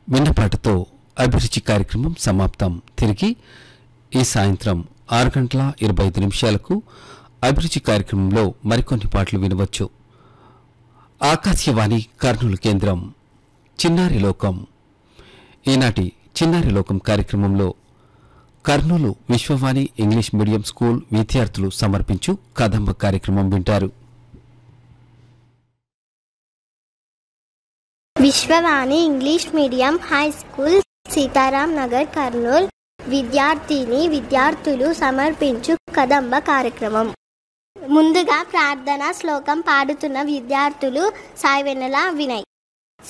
విన్నపాటుతో అభిరుచి కార్యక్రమం సమాప్తం తిరిగి ఈ సాయంత్రం ఆరు గంటల ఇరవై ఐదు నిమిషాలకు అభిరుచి కార్యక్రమంలో మరికొన్ని పాటలు వినవచ్చు ఆకాశవాణి కర్నూలు కేంద్రం చిన్నారి లోకం ఈనాటి చిన్నారి లోకం కార్యక్రమంలో Kurnool Vishwavani English medium school విద్యార్థులు సమర్పించు కదంబ కార్యక్రమం వింటారు Vishwavani English medium high school Sitaram Nagar Kurnool విద్యార్థిని విద్యార్థులు సమర్పించు కదంబ కార్యక్రమం ముందుగా ప్రార్థన శ్లోకం పాడుతున్న విద్యార్థులు సాయి వెన్నెల వినయ్